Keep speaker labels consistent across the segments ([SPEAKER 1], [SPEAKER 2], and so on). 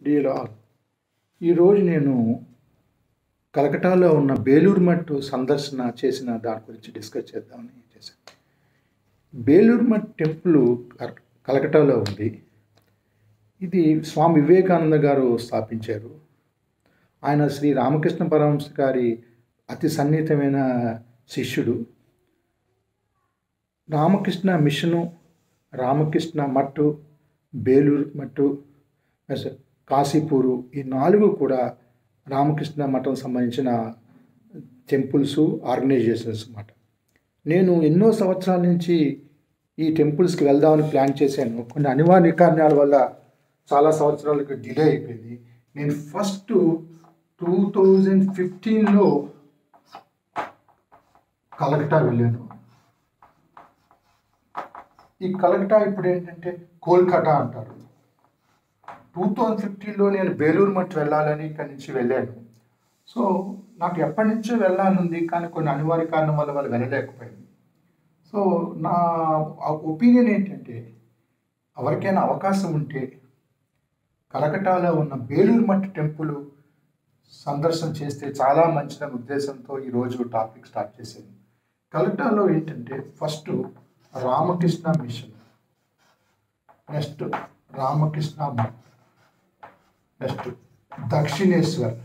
[SPEAKER 1] dear all ఈరోజు నేను కలకటాలో ఉన్న బేలూరు మట్టు సందర్శన చేసిన దాని గురించి డిస్కస్ చేద్దామని చేశాను బేలూరు మట్ టెంపుల్ కర్- కలకటాలో ఉంది ఇది స్వామి వివేకానంద గారు స్థాపించారు ఆయన శ్రీ రామకృష్ణ పరమహంస గారి అతి సన్నిహితమైన శిష్యుడు రామకృష్ణ మిషను రామకృష్ణ మట్టు బేలూరు మట్టు ప్లస్ కాశీపూరు ఈ నాలుగు కూడా రామకృష్ణ మఠం సంబంధించిన టెంపుల్స్ ఆర్గనైజేషన్స్ అన్నమాట నేను ఎన్నో సంవత్సరాల నుంచి ఈ టెంపుల్స్కి వెళ్దామని ప్లాన్ చేశాను కొన్ని అనివార్య కారణాల వల్ల చాలా సంవత్సరాలకు డిలే అయిపోయింది నేను ఫస్ట్ టూ థౌజండ్ ఫిఫ్టీన్లో కలకటా వెళ్ళాను ఈ కలకటా ఇప్పుడు ఏంటంటే కోల్కతా అంటారు టూ థౌజండ్ ఫిఫ్టీన్లో నేను బేలూరు మట్టి వెళ్ళాలని ఇక్కడి నుంచి వెళ్ళాను సో నాకు ఎప్పటి నుంచో వెళ్ళాలనుంది కానీ కొన్ని అనివార్య కారణం వల్ల వాళ్ళు వెళ్ళలేకపోయింది సో నా ఒపీనియన్ ఏంటంటే ఎవరికైనా అవకాశం ఉంటే కలకటాలో ఉన్న బేలూరు మట్టి టెంపుల్ సందర్శన చేస్తే చాలా మంచిదనే ఉద్దేశంతో ఈరోజు టాపిక్ స్టార్ట్ చేశాను కలకటాలో ఏంటంటే first Ramakrishna Mission next Ramakrishna Math next Dakshineswar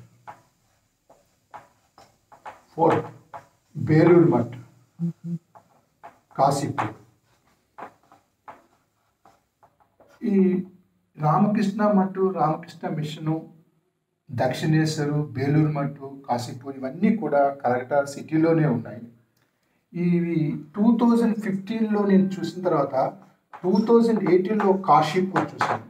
[SPEAKER 1] fourth Belur Math Kashipur ఈ రామకృష్ణ మట్టు రామకృష్ణ మిషను దక్షిణేశ్వరు బేలూరు మట్టు కాశీపూర్ ఇవన్నీ కూడా కలకటా సిటీలోనే ఉన్నాయి ఇవి టూ థౌజండ్ ఫిఫ్టీన్లో నేను చూసిన తర్వాత టూ థౌజండ్ ఎయిటీన్లో కాశీపూర్ చూశాను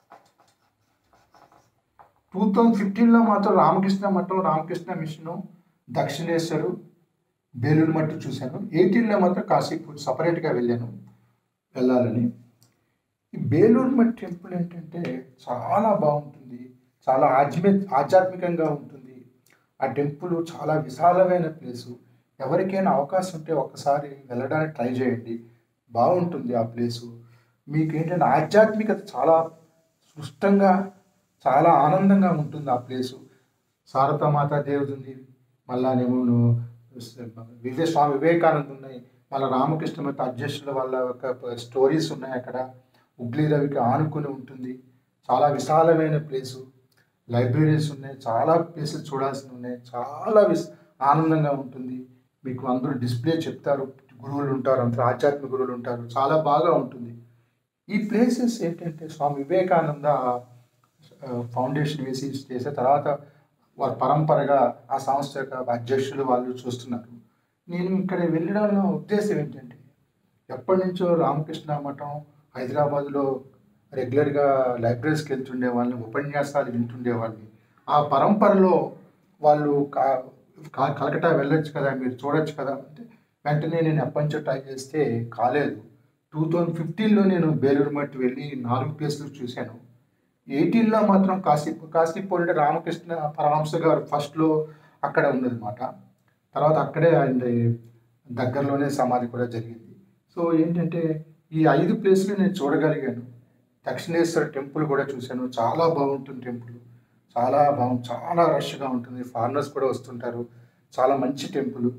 [SPEAKER 1] టూ థౌజండ్ ఫిఫ్టీన్లో మాత్రం రామకృష్ణ మఠం రామకృష్ణ మిషను దక్షిణేశ్వరు బేలూరు మట్టు చూశాను ఎయిటీన్లో మాత్రం కాశీపూర్ సపరేట్గా వెళ్ళాను వెళ్ళాలని ఈ బేలూరు మట్ టెంపుల్ ఏంటంటే చాలా బాగుంటుంది చాలా ఆధ్యాత్మి ఆధ్యాత్మికంగా ఉంటుంది ఆ టెంపుల్ చాలా విశాలమైన ప్లేసు ఎవరికైనా అవకాశం ఉంటే ఒక్కసారి వెళ్ళడానికి ట్రై చేయండి బాగుంటుంది ఆ ప్లేసు మీకు ఏంటంటే ఆధ్యాత్మికత చాలా స్పష్టంగా చాలా ఆనందంగా ఉంటుంది ఆ ప్లేసు శారదామాత దేవుడు ఉంది మళ్ళానేమో వివే స్వామి వివేకానంద ఉన్నాయి మళ్ళీ రామకృష్ణ మత అధ్యక్షుల వాళ్ళ యొక్క స్టోరీస్ ఉన్నాయి అక్కడ ఉగ్లీ రవికి ఆనుకుని ఉంటుంది చాలా విశాలమైన ప్లేసు లైబ్రరీస్ ఉన్నాయి చాలా ప్లేసెస్ చూడాల్సి ఉన్నాయి చాలా విస్ ఆనందంగా ఉంటుంది మీకు అందరూ డిస్ప్లే చెప్తారు గురువులు ఉంటారు అందరూ ఆధ్యాత్మిక గురువులు ఉంటారు చాలా బాగా ఉంటుంది ఈ ప్లేసెస్ ఏంటంటే స్వామి వివేకానంద ఆ, ఫౌండేషన్ వేసి చేసిన తర్వాత వారి పరంపరగా ఆ సంస్థ యొక్క అధ్యక్షులు వాళ్ళు చూస్తున్నారు నేను ఇక్కడ వెళ్ళడంలో ఉద్దేశం ఏంటంటే ఎప్పటి నుంచో రామకృష్ణ మఠం హైదరాబాద్లో రెగ్యులర్గా లైబ్రరీస్కి వెళ్తుండే వాళ్ళని ఉపన్యాసాలు వింటుండే వాళ్ళని ఆ పరంపరలో వాళ్ళు కా- కా- కలకటా వెళ్ళొచ్చు కదా మీరు చూడొచ్చు కదా అంటే వెంటనే నేను ఎప్పటి నుంచో ట్రై చేస్తే కాలేదు టూ థౌజండ్ ఫిఫ్టీన్లో నేను బేలూరు మట్టి వెళ్ళి నాలుగు ప్లేసులు చూశాను ఎయిటీన్లో మాత్రం కాశీపూర్ కాశీపూర్ అంటే రామకృష్ణ పరమహంస గారు ఫస్ట్లో అక్కడ ఉన్నదన్నమాట తర్వాత అక్కడే ఆయన దగ్గరలోనే సమాధి కూడా జరిగింది సో ఏంటంటే ఈ ఐదు ప్లేస్లు నేను చూడగలిగాను దక్షిణేశ్వర టెంపుల్ కూడా చూశాను చాలా బాగుంటుంది టెంపుల్ చాలా బాగుంది చాలా రష్గా ఉంటుంది ఫారినర్స్ కూడా వస్తుంటారు చాలా మంచి టెంపుల్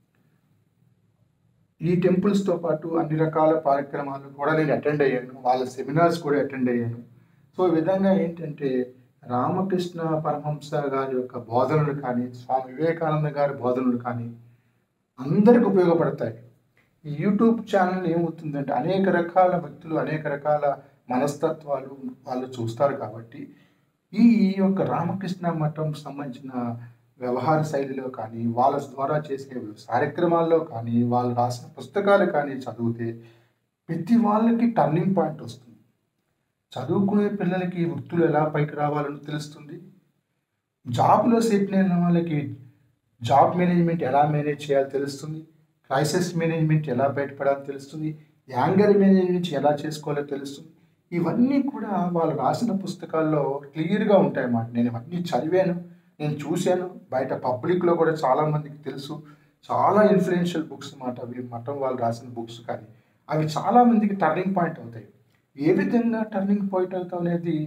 [SPEAKER 1] ఈ టెంపుల్స్తో పాటు అన్ని రకాల కార్యక్రమాలు కూడా నేను అటెండ్ అయ్యాను వాళ్ళ సెమినార్స్ కూడా అటెండ్ అయ్యాను సో ఈ విధంగా ఏంటంటే రామకృష్ణ పరమహంస గారి యొక్క బోధనలు కానీ స్వామి వివేకానంద గారి బోధనలు కానీ అందరికి ఉపయోగపడతాయి ఈ యూట్యూబ్ ఛానల్ ఏమవుతుందంటే అనేక రకాల వ్యక్తులు అనేక రకాల మనస్తత్వాలు వాళ్ళు చూస్తారు కాబట్టి ఈ ఈ యొక్క రామకృష్ణ మఠం సంబంధించిన వ్యవహార శైలిలో కానీ వాళ్ళ ద్వారా చేసే కార్యక్రమాల్లో కానీ వాళ్ళు రాసిన పుస్తకాలు కానీ చదివితే ప్రతి వాళ్ళకి టర్నింగ్ పాయింట్ వస్తుంది చదువుకునే పిల్లలకి వృత్తులు ఎలా పైకి రావాలని తెలుస్తుంది జాబ్లో సెటిల్ అయిన వాళ్ళకి జాబ్ మేనేజ్మెంట్ ఎలా మేనేజ్ చేయాలో తెలుస్తుంది క్రైసిస్ మేనేజ్మెంట్ ఎలా బయటపడాలో తెలుస్తుంది యాంగర్ మేనేజ్మెంట్ ఎలా చేసుకోవాలో తెలుస్తుంది ఇవన్నీ కూడా వాళ్ళు రాసిన పుస్తకాల్లో క్లియర్గా ఉంటాయి అన్నమాట నేను ఇవన్నీ చదివాను నేను చూశాను బయట పబ్లిక్లో కూడా చాలామందికి తెలుసు చాలా ఇన్ఫ్లుయెన్షియల్ బుక్స్ అన్నమాట అవి మఠం వాళ్ళు రాసిన బుక్స్ కానీ అవి చాలామందికి టర్నింగ్ పాయింట్ అవుతాయి ఏ విధంగా టర్నింగ్ పాయింట్ అవుతాం అనేది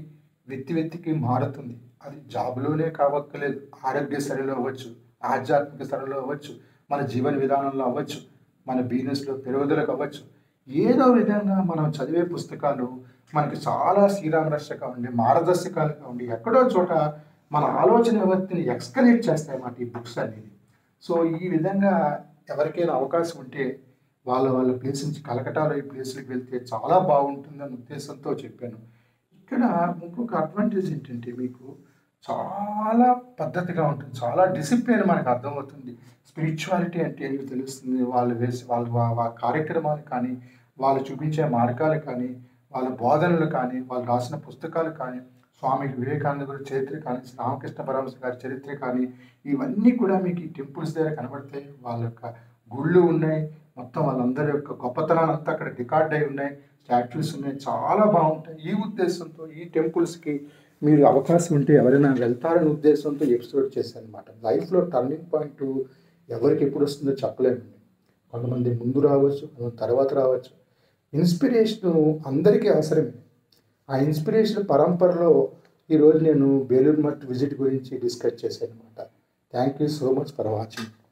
[SPEAKER 1] వ్యక్తి వ్యక్తికి మారుతుంది అది జాబ్లోనే కావక్కలేదు ఆరోగ్య స్థితిలో అవ్వచ్చు ఆధ్యాత్మిక స్థితిలో అవ్వచ్చు మన జీవన విధానంలో అవ్వచ్చు మన బిజినెస్లో పెరుగుదలకు అవ్వచ్చు ఏదో విధంగా మనం చదివే పుస్తకాలు మనకి చాలా శ్రీరామరక్షగా ఉండి మార్గదర్శకాలుగా ఉండి ఎక్కడో చోట మన ఆలోచన వ్యవస్థని ఎక్స్కలేట్ చేస్తాయి అన్నమాట ఈ బుక్స్ అనేది సో ఈ విధంగా ఎవరికైనా అవకాశం ఉంటే వాళ్ళ వాళ్ళ ప్లేస్ నుంచి కలకటాలో ఈ ప్లేస్లకు వెళ్తే చాలా బాగుంటుందన్న ఉద్దేశంతో చెప్పాను ఇక్కడ ఇంకొక అడ్వాంటేజ్ ఏంటంటే మీకు చాలా పద్ధతిగా ఉంటుంది చాలా డిసిప్లిన్ మనకు అర్థమవుతుంది స్పిరిచువాలిటీ అంటే ఏంటో తెలుస్తుంది వాళ్ళు వేసి వాళ్ళ వా- వా కార్యక్రమాలు కానీ వాళ్ళు చూపించే మార్గాలు కానీ వాళ్ళ బోధనలు కానీ వాళ్ళు రాసిన పుస్తకాలు కానీ స్వామి వివేకానంద గారి చరిత్ర కానీ రామకృష్ణ పరమహంస గారి చరిత్ర కానీ ఇవన్నీ కూడా మీకు ఈ టెంపుల్స్ దగ్గర కనబడతాయి వాళ్ళ యొక్క గుళ్ళు ఉన్నాయి మొత్తం వాళ్ళందరి యొక్క గొప్పతనాలు అంతా అక్కడ రికార్డ్ అయి ఉన్నాయి స్టాచ్యూస్ ఉన్నాయి చాలా బాగుంటాయి ఈ ఉద్దేశంతో ఈ టెంపుల్స్కి మీరు అవకాశం ఉంటే ఎవరైనా వెళ్తారనే ఉద్దేశంతో ఎపిసోడ్ చేశాను అనమాట లైఫ్లో టర్నింగ్ పాయింట్ ఎవరికి ఎప్పుడు వస్తుందో చెప్పలేమండి కొంతమంది ముందు రావచ్చు కొంతమంది తర్వాత రావచ్చు ఇన్స్పిరేషన్ అందరికీ అవసరమే ఆ ఇన్స్పిరేషన్ పరంపరలో ఈరోజు నేను బేలూరు మట్ విజిట్ గురించి డిస్కస్ చేశాను అనమాట thank you so much for watching